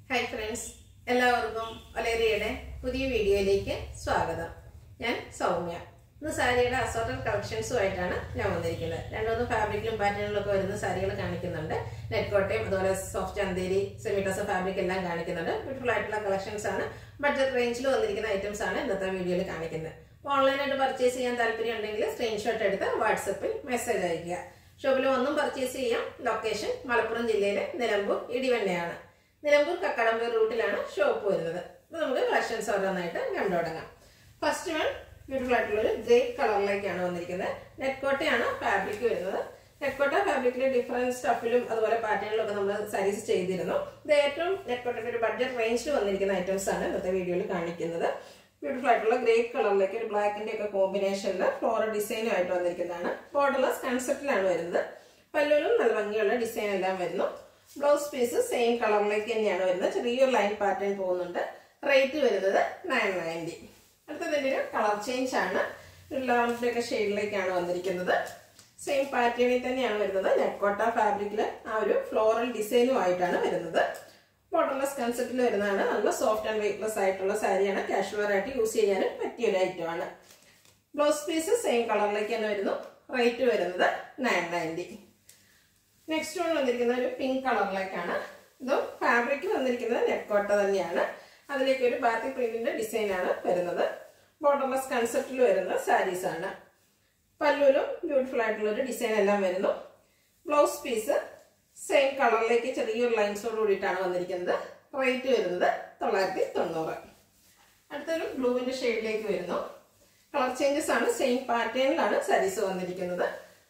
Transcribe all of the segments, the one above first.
hi friends എല്ലാവർക്കും ഒലേറിയയുടെ പുതിയ വീഡിയോയിലേക്ക് സ്വാഗതം ഞാൻ സൗമ്യ ഇന്ന് സാരിയുടെ അസോർട്ടഡ് കളക്ഷൻസുമായിട്ടാണ് ഞാൻ വന്നിരിക്കുന്നത് രണ്ടുമൂന്ന് ഫാബ്രിക്കിലും പാറ്റേണിലും ഒക്കെ വരുന്ന സാരികൾ കാണിക്കുന്നുണ്ട് നെറ്റ് കോട്ടയും അതുപോലെ സോഫ്റ്റ് ചന്തേരി സെമിട്ടോസ ഫാബ്രിക് എല്ലാം കാണിക്കുന്നുണ്ട് ബ്യൂട്ടിഫുൾ ആയിട്ടുള്ള കളക്ഷൻസ് ആണ് ബഡ്ജറ്റ് റേഞ്ചിൽ വന്നിരിക്കുന്ന ഐറ്റംസ് ആണ് ഇന്നത്തെ വീഡിയോയിൽ കാണിക്കുന്നത് അപ്പോൾ ഓൺലൈനായിട്ട് പർച്ചേസ് ചെയ്യാൻ താല്പര്യം ഉണ്ടെങ്കിൽ സ്ക്രീൻഷോട്ട് എടുത്ത് വാട്സപ്പിൽ മെസ്സേജ് അയയ്ക്കുക ഷോപ്പിൽ ഒന്നും പർച്ചേസ് ചെയ്യാം ലൊക്കേഷൻ മലപ്പുറം ജില്ലയിലെ നിലമ്പൂർ ഇടിവണ്ണയാണ് നിലമ്പൂർ കക്കടമ്പൂർ റൂട്ടിലാണ് ഷോപ്പ് വരുന്നത് അപ്പോൾ നമുക്ക് കളക്ഷൻസ് ഓരോന്നായിട്ട് കണ്ടു തുടങ്ങാം ഫസ്റ്റ് വൺ ബ്യൂട്ടിഫുൾ ആയിട്ടുള്ള ഒരു ഗ്രേ കളറിലേക്കാണ് വന്നിരിക്കുന്നത് നെറ്റ്കോട്ടയാണ് ഫാബ്രിക് വരുന്നത് നെറ്റ്കോട്ട ഫാബ്രിക്കിൽ ഡിഫറൻറ്റ് സ്റ്റഫിലും അതുപോലെ പാറ്റേണിലും ഒക്കെ നമ്മൾ സാരീസ് ചെയ്തിരുന്നു ഇത് ഏറ്റവും നെറ്റ്കോട്ടയുടെ ഒരു ബഡ്ജറ്റ് റേഞ്ചിൽ വന്നിരിക്കുന്ന ഐറ്റംസ് ആണ് ഇന്നത്തെ വീഡിയോയിൽ കാണിക്കുന്നത് ബ്യൂട്ടിഫുൾ ആയിട്ടുള്ള ഗ്രേ കളറിലേക്ക് ഒരു ബ്ലാക്കിന്റെ ഒക്കെ കോമ്പിനേഷനിൽ ഫ്ലോറൽ ഡിസൈനും ആയിട്ട് വന്നിരിക്കുന്നതാണ് ബോർഡർലെസ് കൺസെപ്റ്റിലാണ് വരുന്നത് പല്ലുവിലും നല്ല ഭംഗിയുള്ള ഡിസൈൻ എല്ലാം വരുന്നു ബ്ലൗസ് പീസ് സെയിം കളറിലേക്ക് തന്നെയാണ് വരുന്നത് ചെറിയൊരു ലൈൻ പാറ്റേൺ പോകുന്നുണ്ട് റേറ്റ് വരുന്നത് നയൻ നയൻറ്റി അടുത്തതിൻ്റെ ഒരു കളർ ചേഞ്ച് ആണ് ഒരു ലാവൻഡർ ഒക്കെ ഷെയ്ഡിലേക്കാണ് വന്നിരിക്കുന്നത് സെയിം പാറ്റേണിൽ തന്നെയാണ് വരുന്നത് നെക്കോട്ട ഫാബ്രിക്കിൽ ആ ഒരു ഫ്ലോറൽ ഡിസൈനും ആയിട്ടാണ് വരുന്നത് ബോട്ടർലെസ് കൺസെപ്റ്റിൽ വരുന്നതാണ് നല്ല സോഫ്റ്റ് ആൻഡ് വെയ്റ്റ്ലെസ് ആയിട്ടുള്ള സാരിയാണ് കാഷ്വൽ ആയിട്ട് യൂസ് ചെയ്യാനും പറ്റിയ ഒരു ഐറ്റമാണ് ബ്ലൗസ് പീസ് സെയിം കളറിലേക്ക് തന്നെ വരുന്നു റേറ്റ് വരുന്നത് നയൻ നയൻറ്റി നെക്സ്റ്റ് വൺ വന്നിരിക്കുന്നത് ഒരു പിങ്ക് കളറിലേക്കാണ് ഇതും ഫാബ്രിക് വന്നിരിക്കുന്നത് നെക്കോട്ട തന്നെയാണ് അതിലേക്ക് ഒരു ബാത്തി പ്രിന്റിന്റെ ഡിസൈൻ ആണ് വരുന്നത് ബോട്ടർലെസ് കൺസെപ്റ്റിൽ വരുന്ന സാരീസ് ആണ് പല്ലുവിലും ബ്യൂട്ടിഫുൾ ആയിട്ടുള്ള ഒരു ഡിസൈൻ എല്ലാം വരുന്നു ബ്ലൗസ് പീസ് സെയിം കളറിലേക്ക് ചെറിയൊരു ലൈൻസോട് കൂടിയിട്ടാണ് വന്നിരിക്കുന്നത് റേറ്റ് വരുന്നത് തൊള്ളായിരത്തി തൊണ്ണൂറ് അടുത്തൊരു ബ്ലൂവിന്റെ ഷെയ്ഡിലേക്ക് വരുന്നു കളർ ചേഞ്ചസ് ആണ് സെയിം പാറ്റേണിലാണ് സാരീസ് വന്നിരിക്കുന്നത്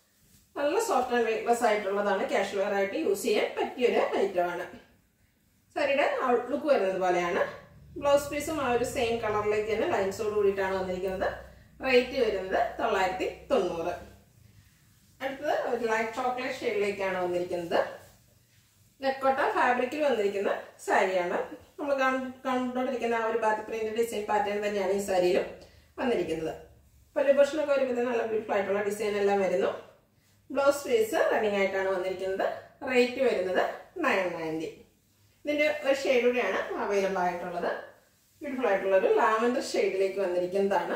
നല്ല സോഫ്റ്റ് ആൻഡ് വെയ്റ്റ്ലെസ് ആയിട്ടുള്ളതാണ് കാഷ്വൽ ആയിട്ട് യൂസ് ചെയ്യാൻ പറ്റിയൊരു ഐറ്റമാണ് സാരിയുടെ ഔട്ട്ലുക്ക് വരുന്നത് പോലെയാണ് ബ്ലൗസ് പീസും ആ ഒരു സെയിം കളറിലേക്ക് തന്നെ ലൈൻസോട് കൂടിയിട്ടാണ് വന്നിരിക്കുന്നത് റേറ്റ് വരുന്നത് തൊള്ളായിരത്തി തൊണ്ണൂറ് അടുത്തത് ഒരു ലൈറ്റ് ചോക്ലേറ്റ് ഷെയ്ഡിലേക്കാണ് വന്നിരിക്കുന്നത് നെക്കോട്ട ഫാബ്രിക്കിൽ വന്നിരിക്കുന്ന സാരിയാണ് നമ്മൾ കണ്ടുകൊണ്ടിരിക്കുന്ന ആ ഒരു ബാത്തി പ്രിന്റ് ഡിസൈൻ പാറ്റേൺ തന്നെയാണ് ഈ സാരിയിലും വന്നിരിക്കുന്നത് പല്ലു പോർഷനൊക്കെ വരുമ്പോൾ നല്ല ബ്യൂട്ടിഫുൾ ആയിട്ടുള്ള ഡിസൈൻ എല്ലാം വരുന്നു ബ്ലൗസ് പീസ് റണ്ണിങ് ആയിട്ടാണ് വന്നിരിക്കുന്നത് റേറ്റ് വരുന്നത് നയൻ നയൻറ്റി ഇതിന്റെ ഒരു ഷെയ്ഡ് കൂടിയാണ് അവൈലബിൾ ആയിട്ടുള്ളത് ബ്യൂട്ടിഫുൾ ആയിട്ടുള്ള ഒരു ലാവൻഡർ ഷെയ്ഡിലേക്ക് വന്നിരിക്കുന്നതാണ്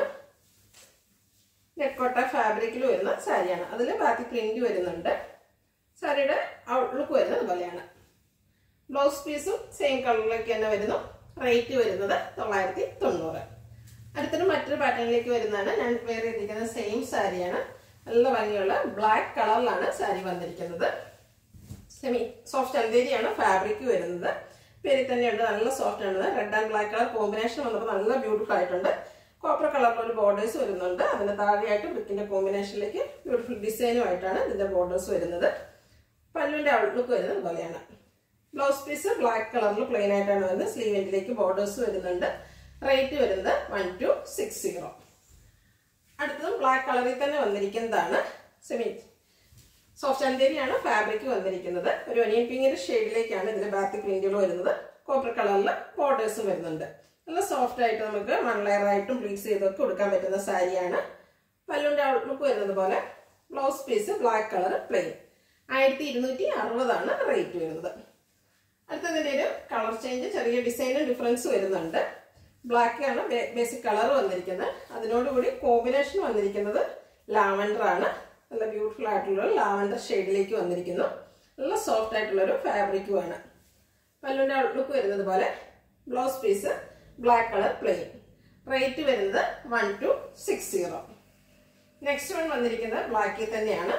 നെക്കോട്ട ഫാബ്രിക്കിൽ വരുന്ന സാരിയാണ് അതിൽ ബാക്കി പ്രിന്റ് വരുന്നുണ്ട് സാരിയുടെ ഔട്ട്ലുക്ക് വരുന്നത് പോലെയാണ് ബ്ലൗസ് പീസും സെയിം കളറിലേക്ക് തന്നെ വരുന്നു റേറ്റ് വരുന്നത് തൊള്ളായിരത്തി തൊണ്ണൂറ് അടുത്തൊരു മറ്റൊരു പാറ്റേണിലേക്ക് വരുന്നതാണ് ഞാൻ വേറെ ചെയ്തിരിക്കുന്ന സെയിം സാരിയാണ് നല്ല ഭംഗിയുള്ള ബ്ലാക്ക് കളറിലാണ് സാരി വന്നിരിക്കുന്നത് സെമി സോഫ്റ്റ് അന്തേരിയാണ് ഫാബ്രിക് വരുന്നത് പേരിൽ തന്നെയുണ്ട് നല്ല സോഫ്റ്റ് ആണ് red and black colour combination വന്നപ്പോൾ നല്ല ബ്യൂട്ടിഫുൾ ആയിട്ടുണ്ട് കോപ്പർ കളറിൽ ഒരു ബോർഡേഴ്സ് വരുന്നുണ്ട് അതിന് താഴെയായിട്ട് ബ്രിക്കിന്റെ കോമ്പിനേഷനിലേക്ക് ബ്യൂട്ടിഫുൾ ഡിസൈനും ആയിട്ടാണ് ഇതിന്റെ ബോർഡേഴ്സ് വരുന്നത് പല്ലുവിന്റെ ഔട്ട്ലുക്ക് വരുന്നത് പോലെയാണ് ബ്ലൗസ് പീസ് ബ്ലാക്ക് കളറിൽ പ്ലെയിൻ ആയിട്ടാണ് വരുന്നത് സ്ലീവ് എൻഡിലേക്ക് ബോർഡേഴ്സ് വരുന്നുണ്ട് റേറ്റ് വരുന്നത് വൺ ടു സിക്സ് സീറോ അടുത്തതും ബ്ലാക്ക് കളറിൽ തന്നെ വന്നിരിക്കുന്നതാണ് സെമി സോഫ്റ്റ് അന്തേരിയാണ് ഫാബ്രിക് വന്നിരിക്കുന്നത് ഒരു ഒനിയൻ പിങ്കിന്റെ ഷെയ്ഡിലേക്കാണ് ഇതിന്റെ ബാത്തി പ്രിന്റുകൾ വരുന്നത് കോപ്പർ കളറിൽ ബോർഡേഴ്സും വരുന്നുണ്ട് നല്ല സോഫ്റ്റ് ആയിട്ട് നമുക്ക് വൺ ലെയർ ആയിട്ടും പ്ലീറ്റ്സ് ചെയ്തൊക്കെ കൊടുക്കാൻ പറ്റുന്ന സാരിയാണ് പല്ലുവിന്റെ ഔട്ട്ലുക്ക് വരുന്നത് പോലെ blouse piece black colour plain ആയിരത്തി ഇരുന്നൂറ്റി അറുപതാണ് റേറ്റ് വരുന്നത് അടുത്തതിന്റെ ഒരു കളർ ചേഞ്ച് ചെറിയ ഡിസൈനും ഡിഫറൻസ് വരുന്നുണ്ട് ബ്ലാക്ക് ആണ് ബേസിക് കളർ വന്നിരിക്കുന്നത് അതിനോടുകൂടി കോമ്പിനേഷൻ വന്നിരിക്കുന്നത് ലാവൻഡർ ആണ് നല്ല ബ്യൂട്ടിഫുൾ ആയിട്ടുള്ള ലാവൻഡർ ഷെയ്ഡിലേക്ക് വന്നിരിക്കുന്നു നല്ല സോഫ്റ്റ് ആയിട്ടുള്ള ഒരു ഫാബ്രിക്കും ആണ് പല്ലുവിന്റെ ഔട്ട്ലുക്ക് വരുന്നത് പോലെ blouse piece black colour plain rate വരുന്നത് one two six zero next one വന്നിരിക്കുന്നത് ബ്ലാക്കിൽ തന്നെയാണ്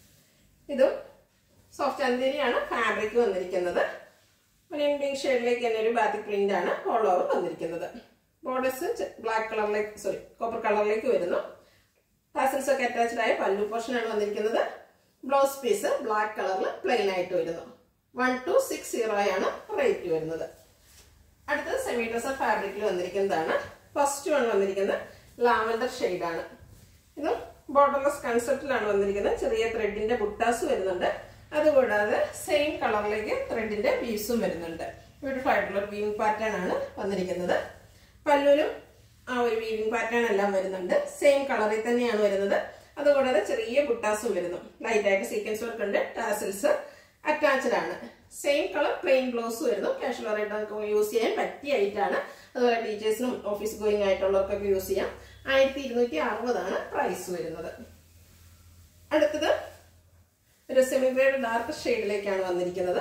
ഇതും സോഫ്റ്റ് അന്തേരിയാണ് ഫാബ്രിക് വന്നിരിക്കുന്നത് ഒനിയൻ പിങ്ക് ഷെയ്ഡിലേക്ക് തന്നെ ഒരു ബാത്തിക് പ്രിന്റ് ആണ് ഓൾ ഓവർ വന്നിരിക്കുന്നത് ബോർഡേഴ്സ് ബ്ലാക്ക് കളറിലേക്ക് സോറി കോപ്പർ കളറിലേക്ക് വരുന്നു ടാസൽസ് ഒക്കെ അറ്റാച്ച്ഡ് ആയ പല്ലു പോർഷൻ ആണ് വന്നിരിക്കുന്നത് ബ്ലൗസ് പീസ് ബ്ലാക്ക് കളറിൽ പ്ലെയിൻ ആയിട്ട് വരുന്നു വൺ ടു സിക്സ് സീറോ ആണ് റേറ്റ് വരുന്നത് അടുത്തത് സെമി ഡ്രസർ ഫാബ്രിക്കിൽ വന്നിരിക്കുന്നതാണ് ഫസ്റ്റ് വൺ വന്നിരിക്കുന്നത് ലാവൻഡർ ഷെയ്ഡാണ് ഇതും ബോർഡർലെസ് കൺസെപ്റ്റിലാണ് വന്നിരിക്കുന്നത് ചെറിയ ത്രെഡിന്റെ ബുട്ടാസ് വരുന്നുണ്ട് അതുകൂടാതെ സെയിം കളറിലേക്ക് ത്രെഡിന്റെ ബീസും വരുന്നുണ്ട് ബ്യൂട്ടിഫുൾ ആയിട്ടുള്ള ഒരു വീവിംഗ് പാറ്റേൺ ആണ് വന്നിരിക്കുന്നത് പല്ലുവിലും ആ ഒരു വീവിംഗ് പാറ്റേൺ എല്ലാം വരുന്നുണ്ട് സെയിം കളറിൽ തന്നെയാണ് വരുന്നത് അതുകൂടാതെ ചെറിയ ബുട്ടാസും വരുന്നു ലൈറ്റ് ആയിട്ട് സീക്വൻസ് വർക്ക് ഉണ്ട് ടാസിൽസ് അറ്റാച്ച്ഡ് ആണ് സെയിം കളർ പ്ലെയിൻ ബ്ലൗസ് വരുന്നു കാഷ്വൽ ആയിട്ട് നമുക്ക് യൂസ് ചെയ്യാൻ പറ്റിയ ഐറ്റാണ് അതുപോലെ ടീച്ചേഴ്സിനും ഓഫീസ് ഗോയിങ് ആയിട്ടുള്ളവർക്കൊക്കെ യൂസ് ചെയ്യാം ആയിരത്തി ഇരുന്നൂറ്റി അറുപതാണ് പ്രൈസ് വരുന്നത് അടുത്തത് ഒരു സെമി ഗ്രേഡ് ഡാർക്ക് ഷെയ്ഡിലേക്കാണ് വന്നിരിക്കുന്നത്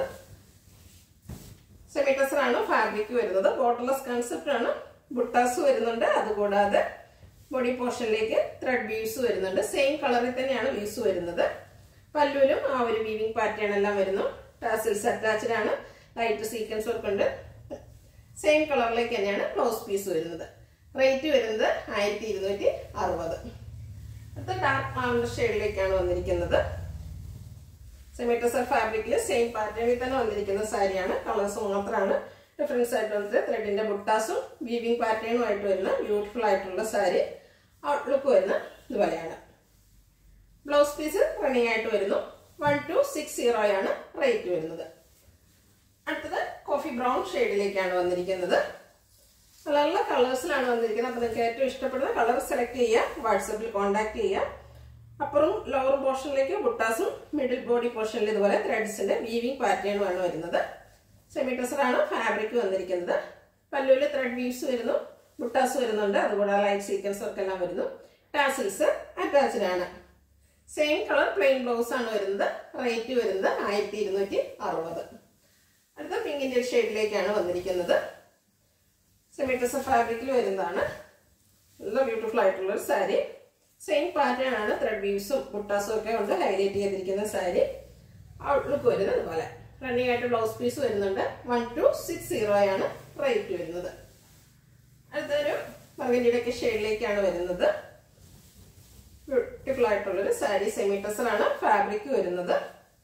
സെമി ആണ് ഫാബ്രിക് വരുന്നത് ബോട്ടർലെസ് കൺസെപ്റ്റ് ആണ് ബുട്ടാസ് വരുന്നുണ്ട് അതുകൂടാതെ ബോഡി പോർഷനിലേക്ക് ത്രെഡ് വ്യൂസ് വരുന്നുണ്ട് സെയിം കളറിൽ തന്നെയാണ് വ്യൂസ് വരുന്നത് പല്ലുവിലും ആ ഒരു വീവിംഗ് പാറ്റേൺ എല്ലാം വരുന്നു ടാസിൽസ് അറ്റാച്ച്ഡ് ആണ് ലൈറ്റ് സീക്വൻസ് വർക്ക് ഉണ്ട് സെയിം കളറിലേക്ക് തന്നെയാണ് ബ്ലൗസ് പീസ് വരുന്നത് റേറ്റ് വരുന്നത് ആയിരത്തി ഇരുന്നൂറ്റി അറുപത് അടുത്ത ഡാർക്ക് ലാവണ്ടർ ഷെയ്ഡിലേക്കാണ് വന്നിരിക്കുന്നത് സെമിറ്റസർ ഫാബ്രിക്കിൽ സെയിം പാറ്റേണിൽ തന്നെ വന്നിരിക്കുന്ന സാരിയാണ് കളേഴ്സ് മാത്രമാണ് ഡിഫറൻസ് ആയിട്ട് വന്നിട്ട് ത്രെഡിന്റെ ബുട്ടാസും വീവിംഗ് പാറ്റേണും ആയിട്ട് വരുന്ന ബ്യൂട്ടിഫുൾ ആയിട്ടുള്ള സാരി ഔട്ട്ലുക്ക് വരുന്ന ഇതുപോലെയാണ് ബ്ലൗസ് പീസ് റണ്ണിങ് ആയിട്ട് വരുന്നു വൺ ടു സിക്സ് സീറോയാണ് റേറ്റ് വരുന്നത് അടുത്തത് കോഫി ബ്രൗൺ ഷെയ്ഡിലേക്കാണ് വന്നിരിക്കുന്നത് നല്ല നല്ല കളേഴ്സിലാണ് വന്നിരിക്കുന്നത് അപ്പോൾ നിങ്ങൾക്ക് ഏറ്റവും ഇഷ്ടപ്പെടുന്ന കളർ സെലക്ട് ചെയ്യുക വാട്സപ്പിൽ കോൺടാക്ട് ചെയ്യുക അപ്പുറം ലോവർ പോർഷനിലേക്ക് ബുട്ടാസും മിഡിൽ ബോഡി പോർഷനിൽ ഇതുപോലെ ത്രെഡ്സിന്റെ വീവിംഗ് പാറ്റേണുമാണ് വരുന്നത് സെമി ആണ് ഫാബ്രിക് വന്നിരിക്കുന്നത് പല്ലുവിൽ ത്രെഡ് വീവ്സ് വരുന്നു ബുട്ടാസ് വരുന്നുണ്ട് അതുകൂടാതെ ലൈറ്റ് സീക്വൻസ് ഒക്കെ എല്ലാം വരുന്നു ടാസിൽസ് അറ്റാച്ച്ഡ് ആണ് സെയിം കളർ പ്ലെയിൻ ബ്ലൗസ് ആണ് വരുന്നത് റേറ്റ് വരുന്നത് ആയിരത്തി ഇരുന്നൂറ്റി അറുപത് അടുത്ത പിങ്കിന്റെ ഷെയ്ഡിലേക്കാണ് വന്നിരിക്കുന്നത് സെമിറ്റസ് ഫാബ്രിക്കിൽ വരുന്നതാണ് നല്ല ബ്യൂട്ടിഫുൾ ആയിട്ടുള്ള ഒരു സാരി സെയിം പാറ്റേൺ ആണ് ത്രെഡ് വീവ്സും ബുട്ടാസും ഒക്കെ ഉണ്ട് ഹൈലൈറ്റ് ചെയ്തിരിക്കുന്ന സാരി ഔട്ട്ലുക്ക് വരുന്നത് ഇതുപോലെ റണ്ണിങ് ആയിട്ട് ബ്ലൗസ് പീസ് വരുന്നുണ്ട് വൺ ടു സിക്സ് സീറോ ആണ് റേറ്റ് വരുന്നത് അടുത്തൊരു മകനിയുടെ ഷെയ്ഡിലേക്കാണ് വരുന്നത് ബ്യൂട്ടിഫുൾ ആയിട്ടുള്ളൊരു സാരി സെമി ആണ് ഫാബ്രിക് വരുന്നത്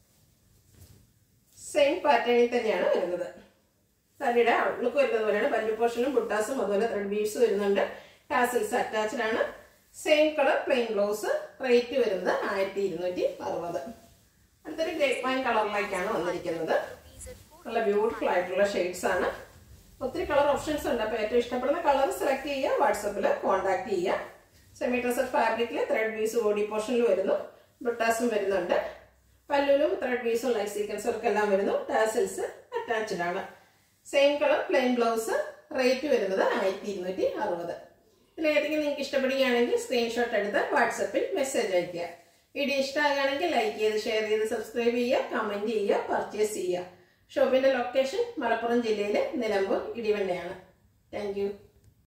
സെയിം പാറ്റേണിൽ തന്നെയാണ് വരുന്നത് സാരിയുടെ ഔട്ട്ലുക്ക് വരുന്നത് പോലെയാണ് പല്ലു പോർഷനും ബുട്ടാസും അതുപോലെ ത്രെഡ് ബീഡ്സ് വരുന്നുണ്ട് ടാസിൽസ് അറ്റാച്ച്ഡ് ആണ് same colour plain blouse rate വരുന്നത് ആയിരത്തി ഇരുന്നൂറ്റി അറുപത് അടുത്തൊരു ഗ്രേപ്പ് വൈൻ കളറിലേക്കാണ് വന്നിരിക്കുന്നത് നല്ല ബ്യൂട്ടിഫുൾ ആയിട്ടുള്ള ഷെയ്ഡ്സ് ആണ് ഒത്തിരി കളർ ഓപ്ഷൻസ് ഉണ്ട് അപ്പോൾ ഏറ്റവും ഇഷ്ടപ്പെടുന്ന കളർ സെലക്ട് ചെയ്യുക വാട്സപ്പിൽ കോൺടാക്ട് ചെയ്യുക സെമി ഡ്രസർ ഫാബ്രിക്കിൽ ത്രെഡ് പീസ് ബോഡി പോർഷനിൽ വരുന്നു ബുട്ടാസും വരുന്നുണ്ട് പല്ലുവിലും ത്രെഡ് പീസും ലൈറ്റ് സീക്വൻസും ഒക്കെ എല്ലാം വരുന്നു ടാസിൽസ് അറ്റാച്ച്ഡ് ആണ് same colour plain blouse rate വരുന്നത് ആയിരത്തി ഇരുന്നൂറ്റി അറുപത് ഇതിൽ ഏതെങ്കിലും നിങ്ങൾക്ക് ഇഷ്ടപ്പെടുകയാണെങ്കിൽ സ്ക്രീൻഷോട്ട് എടുത്ത് വാട്സപ്പിൽ മെസ്സേജ് അയയ്ക്കുക വീഡിയോ ഇഷ്ടമാകുകയാണെങ്കിൽ ലൈക്ക് ചെയ്ത് ഷെയർ ചെയ്ത് സബ്സ്ക്രൈബ് ചെയ്യുക കമൻറ്റ് ചെയ്യുക പർച്ചേസ് ചെയ്യുക ഷോപ്പിന്റെ ലൊക്കേഷൻ മലപ്പുറം ജില്ലയിലെ നിലമ്പൂർ ഇടിവണ്ണയാണ് താങ്ക്